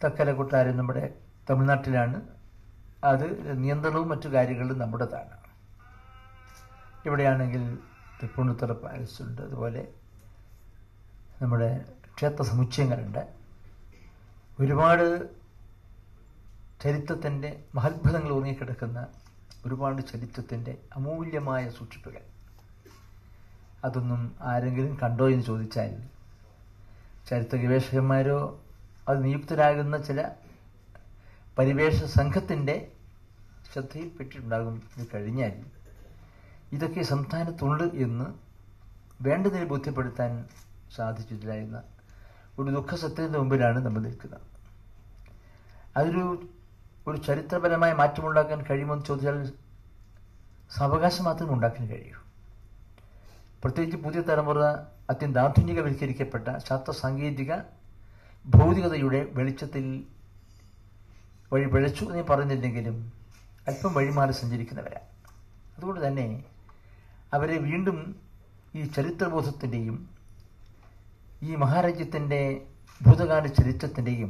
തക്കല കൊട്ടാരം നമ്മുടെ തമിഴ്നാട്ടിലാണ് അത് നിയന്ത്രണവും മറ്റു കാര്യങ്ങളും നമ്മുടേതാണ് ഇവിടെയാണെങ്കിൽ തൃപ്പൂണിത്തുറ പാലസ് ഉണ്ട് അതുപോലെ നമ്മുടെ ക്ഷേത്ര സമുച്ചയങ്ങളുണ്ട് ഒരുപാട് ചരിത്രത്തിൻ്റെ മഹത്ഭുതങ്ങൾ ഉറങ്ങിക്കിടക്കുന്ന ഒരുപാട് ചരിത്രത്തിൻ്റെ അമൂല്യമായ സൂക്ഷിപ്പുകൾ അതൊന്നും ആരെങ്കിലും കണ്ടോ എന്ന് ചോദിച്ചാൽ ചരിത്ര ഗവേഷകന്മാരോ അത് നിയുക്തരാകുന്ന ചില പരിവേഷ സംഘത്തിൻ്റെ ശ്രദ്ധയിൽപ്പെട്ടിട്ടുണ്ടാകും ഇത് കഴിഞ്ഞാൽ ഇതൊക്കെ സംസ്ഥാനത്തുണ്ട് എന്ന് വേണ്ടതിന് ബോധ്യപ്പെടുത്താൻ സാധിച്ചിട്ടില്ല എന്ന ഒരു ദുഃഖസത്യത്തിൻ്റെ മുമ്പിലാണ് നമ്മൾ നിൽക്കുന്നത് അതൊരു ഒരു ചരിത്രപരമായ മാറ്റമുണ്ടാക്കാൻ കഴിയുമെന്ന് ചോദിച്ചാൽ സാവകാശം മാത്രമേ ഉണ്ടാക്കാൻ കഴിയൂ പ്രത്യേകിച്ച് പുതിയ തലമുറ അത്യന്താധുനികവൽക്കരിക്കപ്പെട്ട ശാസ്ത്ര സാങ്കേതിക ഭൗതികതയുടെ വെളിച്ചത്തിൽ വഴി പിഴച്ചു എന്ന് പറയുന്നില്ലെങ്കിലും അല്പം വഴിമാറി സഞ്ചരിക്കുന്നവരാണ് അതുകൊണ്ട് തന്നെ അവരെ വീണ്ടും ഈ ചരിത്രബോധത്തിൻ്റെയും ഈ മഹാരാജ്യത്തിൻ്റെ ഭൂതകാല ചരിത്രത്തിൻ്റെയും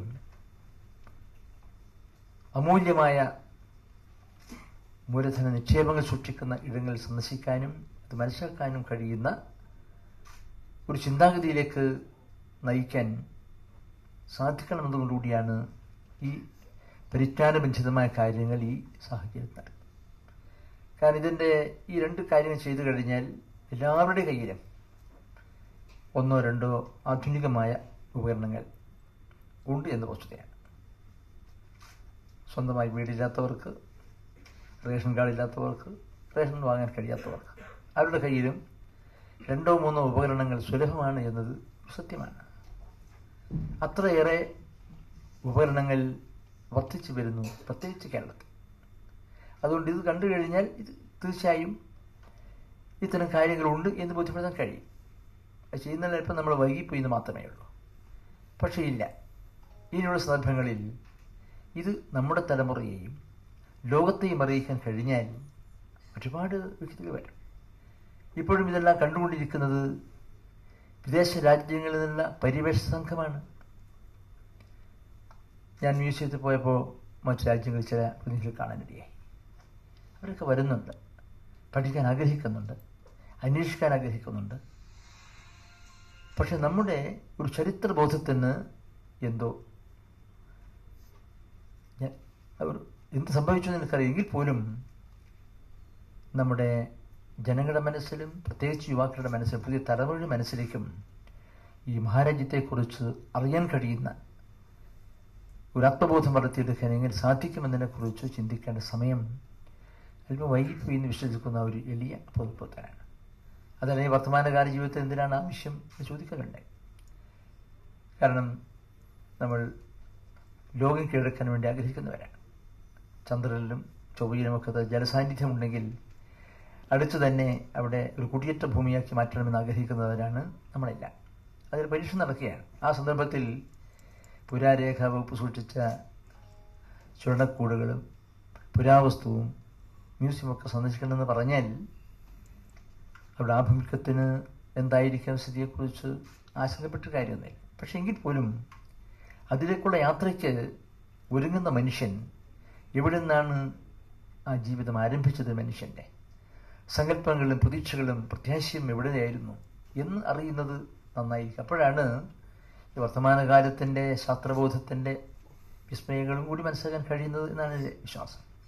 അമൂല്യമായ മൂലധന നിക്ഷേപങ്ങൾ സൂക്ഷിക്കുന്ന ഇടങ്ങൾ സന്ദർശിക്കാനും അത് മനസ്സിലാക്കാനും കഴിയുന്ന ഒരു ചിന്താഗതിയിലേക്ക് നയിക്കാൻ സാധിക്കണമെന്നതുകൊണ്ടുകൂടിയാണ് ഈ പരിജ്ഞാനബന്ധിതമായ കാര്യങ്ങൾ ഈ സാഹചര്യത്തിൽ നടക്കുന്നത് കാരണം ഇതിൻ്റെ ഈ രണ്ട് കാര്യങ്ങൾ ചെയ്തു കഴിഞ്ഞാൽ എല്ലാവരുടെയും കയ്യിലും ഒന്നോ രണ്ടോ ആധുനികമായ ഉപകരണങ്ങൾ ഉണ്ട് എന്ന വസ്തുതയാണ് സ്വന്തമായി വീടില്ലാത്തവർക്ക് റേഷൻ കാർഡ് ഇല്ലാത്തവർക്ക് റേഷൻ വാങ്ങാൻ കഴിയാത്തവർക്ക് അവരുടെ കയ്യിലും രണ്ടോ മൂന്നോ ഉപകരണങ്ങൾ സുലഭമാണ് എന്നത് സത്യമാണ് അത്രയേറെ ഉപകരണങ്ങൾ വർദ്ധിച്ചു വരുന്നു പ്രത്യേകിച്ച് കേരളത്തിൽ അതുകൊണ്ട് ഇത് കണ്ടു കഴിഞ്ഞാൽ ഇത് തീർച്ചയായും ഇത്തരം കാര്യങ്ങളുണ്ട് എന്ന് ബോധ്യപ്പെടുത്താൻ കഴിയും അത് ചെയ്യുന്നതിൽ അല്പം നമ്മൾ വൈകിപ്പോയി എന്ന് മാത്രമേ ഉള്ളൂ പക്ഷേ ഇല്ല ഇനിയുള്ള സന്ദർഭങ്ങളിൽ ഇത് നമ്മുടെ തലമുറയെയും ലോകത്തെയും അറിയിക്കാൻ കഴിഞ്ഞാൽ ഒരുപാട് വ്യക്തികൾ വരും ഇപ്പോഴും ഇതെല്ലാം കണ്ടുകൊണ്ടിരിക്കുന്നത് വിദേശ രാജ്യങ്ങളിൽ നിന്നുള്ള പരിവേഷ സംഘമാണ് ഞാൻ മ്യൂസിയത്തിൽ പോയപ്പോൾ മറ്റു രാജ്യങ്ങളിൽ ചില പ്രതിനിധികൾ കാണാനിടയായി അവരൊക്കെ വരുന്നുണ്ട് പഠിക്കാൻ ആഗ്രഹിക്കുന്നുണ്ട് അന്വേഷിക്കാൻ ആഗ്രഹിക്കുന്നുണ്ട് പക്ഷെ നമ്മുടെ ഒരു ചരിത്രബോധത്തിന് എന്തോ ഞാൻ- അവർ എന്ത് സംഭവിച്ചു എന്ന് എനിക്കറിയാം എങ്കിൽ പോലും നമ്മുടെ ജനങ്ങളുടെ മനസ്സിലും പ്രത്യേകിച്ച് യുവാക്കളുടെ മനസ്സിലും പുതിയ തലമുറയുടെ മനസ്സിലേക്കും ഈ മഹാരാജ്യത്തെക്കുറിച്ച് അറിയാൻ കഴിയുന്ന ഒരു ആത്മബോധം വളർത്തിയെടുക്കാൻ എങ്ങനെ സാധിക്കുമെന്നതിനെക്കുറിച്ച് ചിന്തിക്കേണ്ട സമയം അല്പം വൈകിപ്പോയി എന്ന് വിശ്വസിക്കുന്ന ഒരു എളിയ പൊതുപ്രവർത്തനാണ് അതല്ല ഈ വർത്തമാനകാല ജീവിതത്തിൽ എന്തിനാണ് ആവശ്യം എന്ന് ചോദിക്കലുണ്ടായി കാരണം നമ്മൾ ലോകം കീഴടക്കാൻ വേണ്ടി ആഗ്രഹിക്കുന്നവരാണ് ചന്ദ്രനിലും ചൊവ്വയിലുമൊക്കെ ജലസാന്നിധ്യം ഉണ്ടെങ്കിൽ അടുത്തു തന്നെ അവിടെ ഒരു കുടിയേറ്റ ഭൂമിയാക്കി മാറ്റണമെന്ന് ആഗ്രഹിക്കുന്നവരാണ് നമ്മളെല്ലാം അതിൽ പരീക്ഷ നടക്കുകയാണ് ആ സന്ദർഭത്തിൽ പുരാരേഖ വകുപ്പ് സൂക്ഷിച്ച ചുഴണക്കൂടുകളും പുരാവസ്തുവും മ്യൂസിയമൊക്കെ സന്ദർശിക്കണമെന്ന് പറഞ്ഞാൽ അവിടെ ആഭിമുഖ്യത്തിന് എന്തായിരിക്കാം സ്ഥിതിയെക്കുറിച്ച് ആശങ്കപ്പെട്ട കാര്യമൊന്നുമില്ല പക്ഷെ എങ്കിൽ പോലും അതിലേക്കുള്ള യാത്രയ്ക്ക് ഒരുങ്ങുന്ന മനുഷ്യൻ എവിടെ നിന്നാണ് ആ ജീവിതം ആരംഭിച്ചത് മനുഷ്യൻ്റെ സങ്കല്പങ്ങളും പ്രതീക്ഷകളും പ്രത്യാശയും എവിടെയായിരുന്നു എന്ന് അറിയുന്നത് നന്നായിരിക്കും അപ്പോഴാണ് ഈ വർത്തമാനകാലത്തിൻ്റെ ശാസ്ത്രബോധത്തിൻ്റെ വിസ്മയങ്ങളും കൂടി മനസ്സിലാക്കാൻ കഴിയുന്നത് എന്നാണ് എൻ്റെ വിശ്വാസം